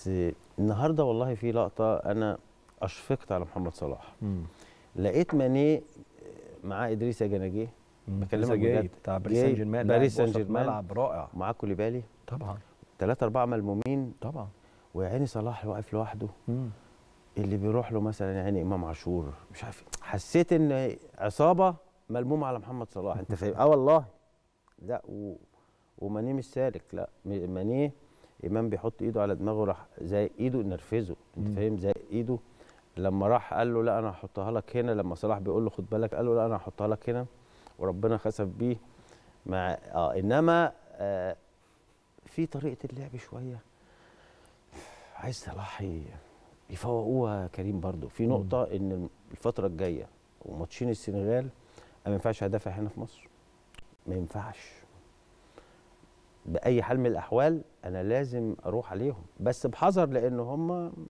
بس النهارده والله في لقطه انا اشفقت على محمد صلاح مم. لقيت ماني مع ادريس جناجيه بكلمك لسه جاي بجد. بتاع باريس جاي سان جيرمان باريس لاعب سان وسط جيرمان. ملعب رائع ومعاه كوليبالي طبعا ثلاثة أربعة ملمومين طبعا ويا عيني صلاح واقف لوحده مم. اللي بيروح له مثلا يا عيني إمام عاشور مش عارف إيه. حسيت إن عصابة ملمومة على محمد صلاح أنت فاهم؟ أه والله لا و... ومانيه مش سالك لا م- مانيه إمام بيحط إيده على دماغه راح زي إيده نرفزه أنت مم. فاهم زي إيده لما راح قال له لا أنا هحطها لك هنا لما صلاح بيقول له خد بالك قال له لا أنا هحطها لك هنا وربنا خسف بيه مع اه انما آه في طريقه اللعب شويه عايز صلاح ي- يفوقوها كريم برضو في نقطه ان الفتره الجايه وماتشين السنغال أنا ما ينفعش ادافع هنا في مصر ما ينفعش باي حال من الاحوال انا لازم اروح عليهم بس بحذر لان هم